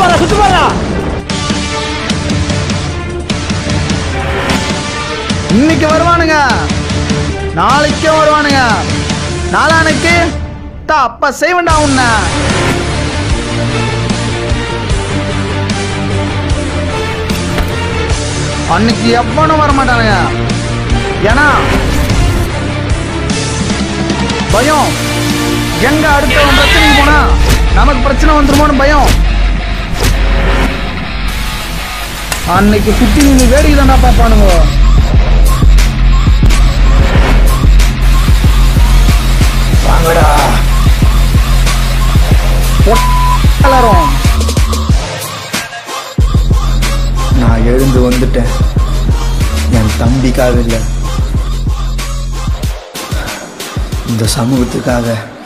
பாரு சுத்தி பாரு இன்னைக்கு வருவானுங்க நாளைக்கும் வருவானுங்க நாளானைக்கு தா அப்ப செய்வண்டா உன்னை அன்னைக்கு எவனும் வர மாட்டானுங்க ஏன்னா பயம் எங்க அடுத்தவன் பிரச்சனைக்கு போனா நமக்கு பிரச்சனை வந்துருமோன்னு பயம் அன்னைக்கு சுத்தி நீங்க வேடிக்கை தான்டா பாப்பானுங்க வாங்கடா எல்லாரும் நான் எழுந்து வந்துட்டேன் என் தம்பிக்காக இல்லை இந்த சமூகத்துக்காக